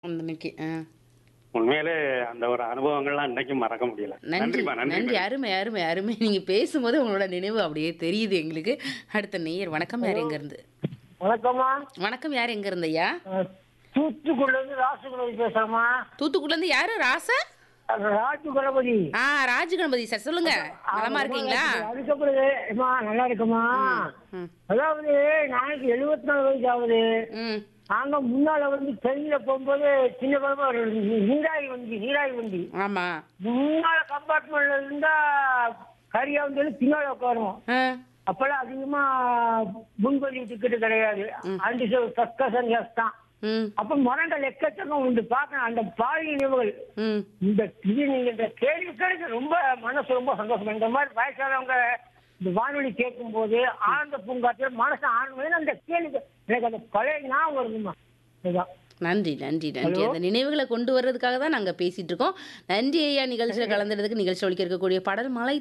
அன்னைக்கு ஆ உண்மையிலே அந்த ஒரு அனுபவங்கள்லாம் இன்னைக்கும் மறக்க முடியல நன்றி நன்றிமா நன்றி நன்றி அருமை அருமை அருமை நீங்க பேசும்போது உங்களோட நினைவு அப்படியே தெரியுது எங்களுக்கு அடுத்த நேயர் வணக்கம் யார் எங்க இருந்து வணக்கம்மா வணக்கம் யார் எங்க இருந்து ஐயா அஹ், தூத்துக்குடில இருந்து ராசுகுணபதி பேசுறேம்மா தூத்துக்குடில இருந்து யாரு ராசா ராஜு கணபதி ஆ ராஜு கணபதி சார் சொல்லுங்க நலமா இருக்கீங்களா அதுக்கப்புறம் அம்மா நல்லா இருக்குமா ம் அதாவது நாளைக்கு எழுபத்தி நாலு வயசு ஆகுது ம் நாங்க முன்னால வந்து ட்ரெயின்ல போகும்போது சின்ன குழந்தை ஒரு நீராய் வண்டி நீராய் வண்டி ஆமா முன்னால கம்பார்ட்மெண்ட்ல இருந்தா கரியா வந்து பின்னால உட்காருவோம் ஆ அப்பெல்லாம் அதிகமா முன்பதிவு டிக்கெட் கிடையாது அஞ்சு சஸ்கசன் தான் ம் அப்ப மரங்கள் எக்கச்சக்கம் உண்டு பார்க்கணும் அந்த பால் நினைவுகள் ம் இந்த இது நீங்க இந்த கேள்வி கேட்க ரொம்ப மனசு ரொம்ப சந்தோஷம் இந்த மாதிரி வயசானவங்க இந்த வானொலி கேட்கும் போது ஆனந்த பூங்காத்துல மனசு ஆனந்தம் அந்த கேள்வி எனக்கு அந்த பழைய ஞாபகம் வருதுமா இதுதான் நன்றி நன்றி நன்றி அந்த நினைவுகளை கொண்டு வர்றதுக்காக தான் நாங்கள் பேசிட்டு இருக்கோம் நன்றி ஐயா நிகழ்ச்சியில் கலந்துறதுக்கு நிகழ்ச்சி ஒழிக்க இருக்கக்கூடிய பாடல் மலை